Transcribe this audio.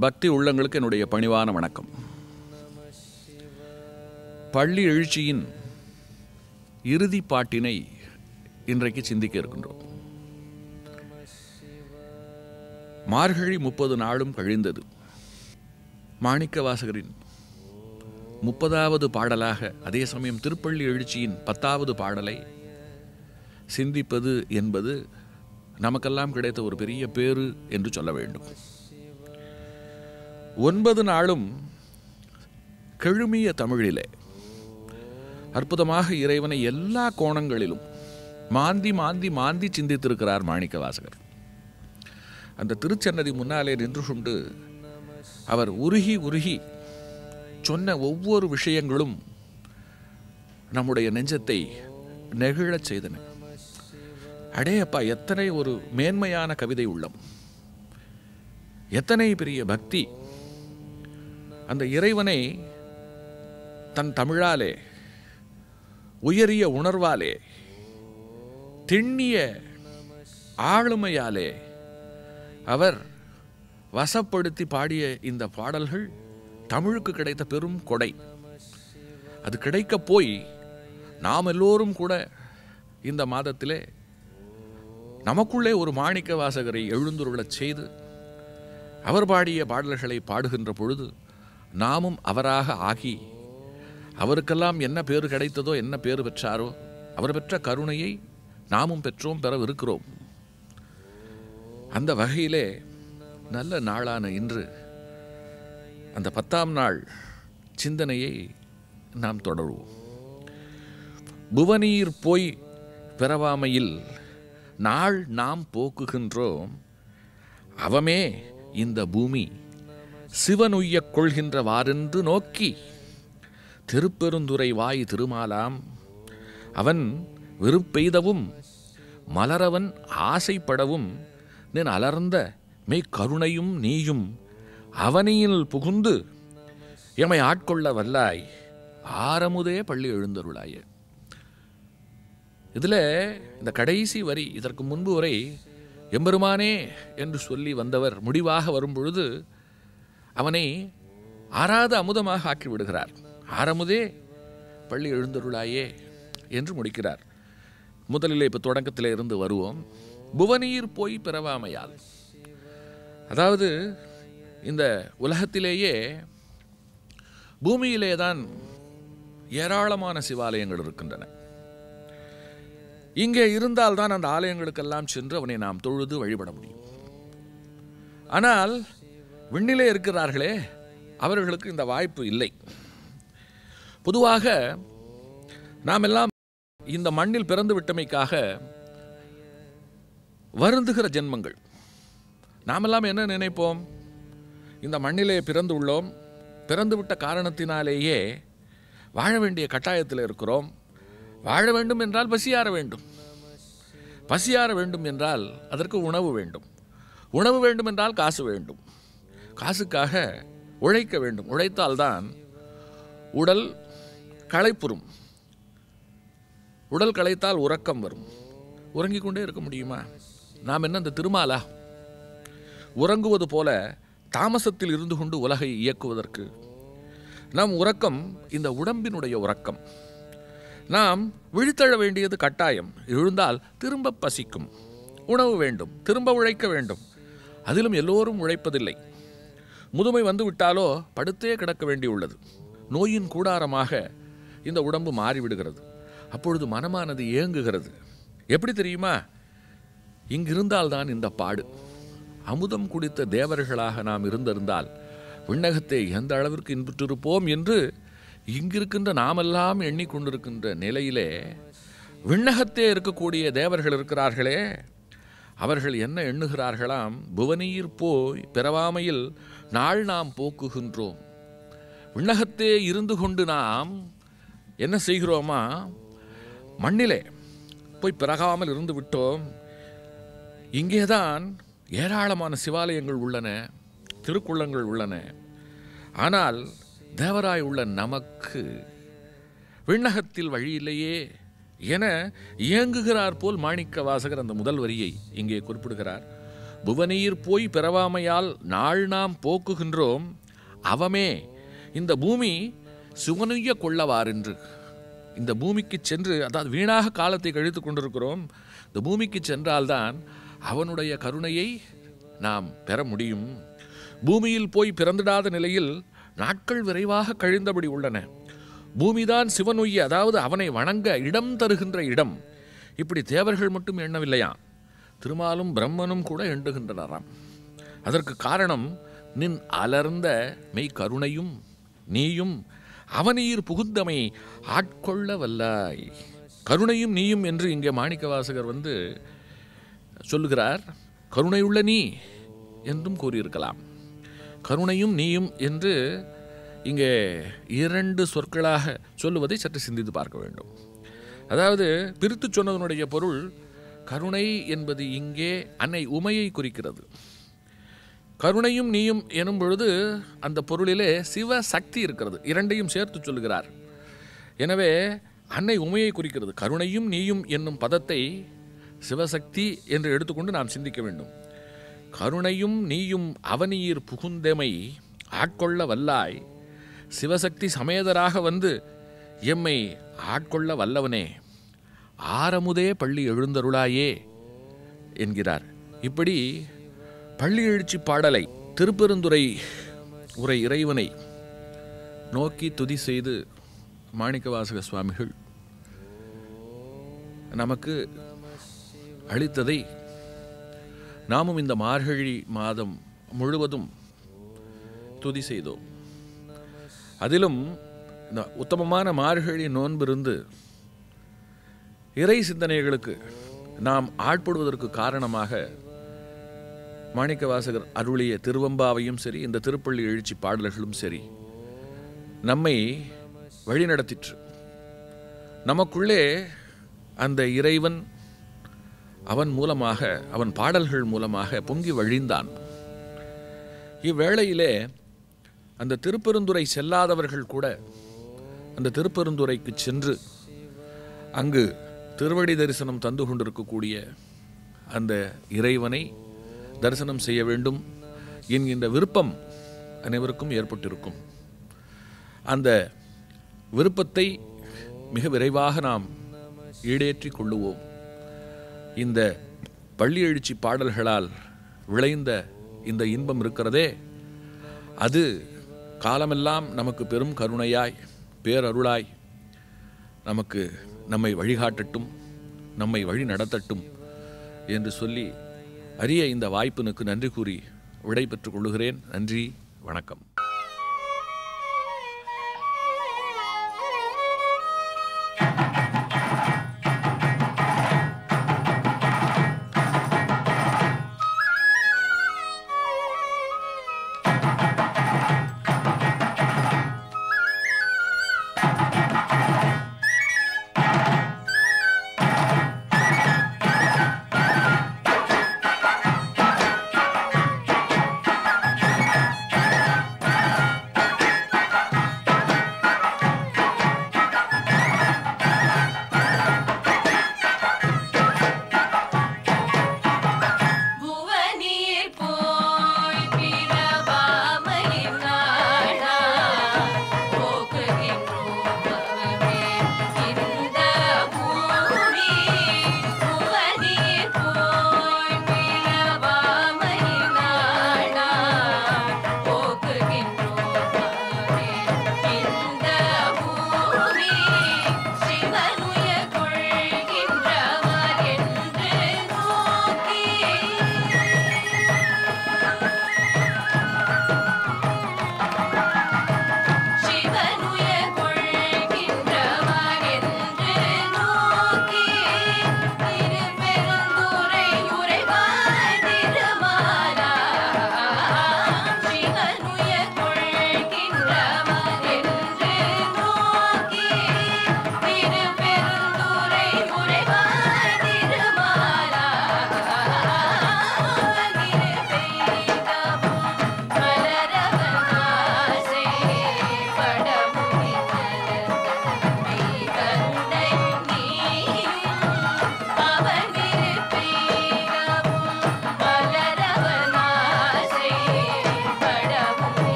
பக்தி உள்ளங்களுக்கு என்னுடைய பணிவான வணக்கம் பள்ளி எழுச்சியின் இறுதி பாட்டினை இன்றைக்கு சிந்திக்க இருக்கின்றோம் மார்கழி முப்பது நாளும் கழிந்தது மாணிக்க வாசகரின் முப்பதாவது பாடலாக அதே சமயம் திருப்பள்ளி எழுச்சியின் பத்தாவது பாடலை சிந்திப்பது என்பது நமக்கெல்லாம் கிடைத்த ஒரு பெரிய பேறு என்று சொல்ல வேண்டும் ஒன்பது நாளும் கெழுமிய தமிழிலே அற்புதமாக இறைவனை எல்லா கோணங்களிலும் மாந்தி மாந்தி மாந்தி சிந்தித்திருக்கிறார் மாணிக்க வாசகர் அந்த திருச்சன்னதி முன்னாலே நின்று கொண்டு அவர் உருகி உருகி சொன்ன ஒவ்வொரு விஷயங்களும் நம்முடைய நெஞ்சத்தை நெகிழச் செய்தன அடே அப்பா எத்தனை ஒரு மேன்மையான கவிதை உள்ளம் எத்தனை பெரிய பக்தி அந்த இறைவனை தன் தமிழாலே உயரிய உணர்வாலே திண்ணிய ஆளுமையாலே அவர் வசப்படுத்தி பாடிய இந்த பாடல்கள் தமிழுக்கு கிடைத்த பெரும் கொடை அது கிடைக்க போய் நாம் எல்லோரும் கூட இந்த மாதத்திலே நமக்குள்ளே ஒரு மாணிக்க வாசகரை எழுந்துருளச் செய்து அவர் பாடிய பாடல்களை பாடுகின்ற பொழுது நாமும் அவராக ஆகி அவருக்கெல்லாம் என்ன பேறு கிடைத்ததோ என்ன பேறு பெற்றாரோ அவர் பெற்ற கருணையை நாமும் பெற்றோம் பெறவிருக்கிறோம் அந்த வகையிலே நல்ல நாளான இன்று அந்த பத்தாம் நாள் சிந்தனையை நாம் தொடருவோம் புவனீர் போய் பிறவாமையில் நாள் நாம் போக்குகின்றோம் அவமே இந்த பூமி சிவனுய்யக் கொள்கின்றவாறென்று நோக்கி திருப்பெருந்துரை வாய் திருமாலாம் அவன் வெறுப்பெய்தவும் மலரவன் ஆசைப்படவும் நின் அலர்ந்த மெய் கருணையும் நீயும் அவனியில் புகுந்து எமை ஆட்கொள்ள வல்லாய் ஆரமுதே பள்ளி எழுந்தருளாய இதில் இந்த கடைசி வரி இதற்கு முன்பு வரை எம்பெருமானே என்று சொல்லி வந்தவர் முடிவாக வரும்பொழுது அவனை ஆறாத அமுதமாக ஆக்கி விடுகிறார் ஆரமுதே பள்ளி எழுந்தருளாயே என்று முடிக்கிறார் முதலில் இப்போ தொடக்கத்தில் இருந்து வருவோம் புவனீர் போய் பிறவாமையால் அதாவது இந்த உலகத்திலேயே பூமியிலே தான் ஏராளமான சிவாலயங்கள் இருக்கின்றன இங்கே இருந்தால்தான் அந்த ஆலயங்களுக்கெல்லாம் சென்று அவனை நாம் தொழுது வழிபட முடியும் ஆனால் விண்ணிலே இருக்கிறார்களே அவர்களுக்கு இந்த வாய்ப்பு இல்லை பொதுவாக நாம் எல்லாம் இந்த மண்ணில் பிறந்து விட்டமைக்காக வருந்துகிற ஜென்மங்கள் நாமெல்லாம் என்ன நினைப்போம் இந்த மண்ணிலே பிறந்து உள்ளோம் பிறந்து விட்ட காரணத்தினாலேயே வாழ வேண்டிய கட்டாயத்தில் இருக்கிறோம் வாழ வேண்டும் என்றால் பசியாற வேண்டும் பசியாற வேண்டும் என்றால் அதற்கு உணவு வேண்டும் உணவு வேண்டும் என்றால் காசு வேண்டும் காசுக்காக உழைக்க வேண்டும் உழைத்தால்தான் உடல் களைப்புறும் உடல் களைத்தால் உறக்கம் வரும் உறங்கிக் கொண்டே இருக்க முடியுமா நாம் என்ன இந்த திருமாலா உறங்குவது போல தாமசத்தில் இருந்து கொண்டு உலகை இயக்குவதற்கு நம் உறக்கம் இந்த உடம்பினுடைய உறக்கம் நாம் விழித்தழ வேண்டியது கட்டாயம் எழுந்தால் திரும்ப பசிக்கும் உணவு வேண்டும் திரும்ப உழைக்க வேண்டும் அதிலும் எல்லோரும் உழைப்பதில்லை முதுமை வந்துவிட்டாலோ படுத்தே கிடக்க வேண்டியுள்ளது நோயின் கூடாரமாக இந்த உடம்பு மாறிவிடுகிறது அப்பொழுது மனமானது ஏங்குகிறது எப்படி தெரியுமா இங்கிருந்தால்தான் இந்த பாடு அமுதம் குடித்த தேவர்களாக நாம் இருந்திருந்தால் விண்ணகத்தை எந்த அளவிற்கு இன்புற்றிருப்போம் என்று இங்கிருக்கின்ற நாமெல்லாம் எண்ணிக்கொண்டிருக்கின்ற நிலையிலே விண்ணகத்தே இருக்கக்கூடிய தேவர்கள் இருக்கிறார்களே அவர்கள் என்ன எண்ணுகிறார்களாம் புவனீர் போய் பிறவாமையில் நாள் நாம் போக்குகின்றோம் விண்ணகத்தே இருந்து கொண்டு நாம் என்ன செய்கிறோமா மண்ணிலே போய் பிறகாமல் இருந்து விட்டோம் இங்கேதான் ஏராளமான சிவாலயங்கள் உள்ளன திருக்குள்ளங்கள் உள்ளன ஆனால் தேவராய் உள்ள நமக்கு விண்ணகத்தில் வழியில்லையே என இயங்குகிறார் போல் மாணிக்க வாசகர் அந்த முதல் வரியை இங்கே குறிப்பிடுகிறார் புவனீர் போய் பிறவாமையால் நாள் நாம் போக்குகின்றோம் அவமே இந்த பூமி சுவனுய்ய கொள்ளவாரென்று இந்த பூமிக்கு சென்று அதாவது வீணாக காலத்தை கழித்து கொண்டிருக்கிறோம் இந்த பூமிக்கு சென்றால்தான் அவனுடைய கருணையை நாம் பெற முடியும் பூமியில் போய் பிறந்திடாத நிலையில் நாட்கள் விரைவாக கழிந்தபடி உள்ளன பூமிதான் சிவனுய்ய அதாவது அவனை வணங்க இடம் தருகின்ற இடம் இப்படி தேவர்கள் மட்டும் எண்ணவில்லையா திருமாலும் பிரம்மனும் கூட எண்ணுகின்றனராம் அதற்கு காரணம் நின் அலர்ந்த மெய் கருணையும் நீயும் அவனீர் புகுந்தமை ஆட்கொள்ள வல்லாய் கருணையும் நீயும் என்று இங்கே மாணிக்க வாசகர் வந்து சொல்லுகிறார் கருணையுள்ள நீ என்றும் கூறியிருக்கலாம் கருணையும் நீயும் என்று இங்கே இரண்டு சொற்களாக சொல்லுவதை சற்று சிந்தித்து பார்க்க வேண்டும் அதாவது பிரித்து சொன்னதனுடைய பொருள் கருணை என்பது இங்கே அன்னை உமையை குறிக்கிறது கருணையும் நீயும் எனும் பொழுது அந்த பொருளிலே சிவ சக்தி இருக்கிறது இரண்டையும் சேர்த்து சொல்லுகிறார் எனவே அன்னை உமையை குறிக்கிறது கருணையும் நீயும் என்னும் பதத்தை சிவசக்தி என்று எடுத்துக்கொண்டு நாம் சிந்திக்க வேண்டும் கருணையும் நீயும் அவனியீர் புகுந்தெமை ஆட்கொள்ள வல்லாய் சிவசக்தி சமேதராக வந்து எம்மை ஆட்கொள்ள வல்லவனே ஆரமுதே பள்ளி எழுந்தருளாயே என்கிறார் இப்படி பள்ளி எழுச்சி பாடலை திருப்பெருந்துறை உரை இறைவனை நோக்கி துதி செய்து மாணிக்கவாசக சுவாமிகள் நமக்கு அளித்ததை நாமும் இந்த மார்கழி மாதம் முழுவதும் துதி செய்தோம் அதிலும் இந்த உத்தமமான மார்கழி நோன்பிருந்து இறை சிந்தனைகளுக்கு நாம் ஆட்படுவதற்கு காரணமாக மாணிக்க வாசகர் அருளிய திருவம்பாவையும் சரி இந்த திருப்பள்ளி எழுச்சி பாடல்களும் சரி நம்மை வழிநடத்திற்று நமக்குள்ளே அந்த இறைவன் அவன் மூலமாக அவன் பாடல்கள் மூலமாக பொங்கி வழிந்தான் இவ்வேளையிலே அந்த திருப்பெருந்துறை செல்லாதவர்கள் கூட அந்த திருப்பெருந்துறைக்கு சென்று அங்கு திருவடி தரிசனம் தந்து கொண்டிருக்கக்கூடிய அந்த இறைவனை தரிசனம் செய்ய வேண்டும் என்கின்ற விருப்பம் அனைவருக்கும் ஏற்பட்டிருக்கும் அந்த விருப்பத்தை மிக விரைவாக நாம் ஈடேற்றி கொள்ளுவோம் இந்த பள்ளி எழுச்சி பாடல்களால் விளைந்த இந்த இன்பம் இருக்கிறதே அது காலமெல்லாம் நமக்கு பெரும் கருணையாய் பேரருளாய் நமக்கு நம்மை வழிகாட்டட்டும் நம்மை வழி நடத்தட்டும் என்று சொல்லி அரிய இந்த வாய்ப்பினுக்கு நன்றி கூறி விடை பெற்றுக் கொள்கிறேன் நன்றி வணக்கம்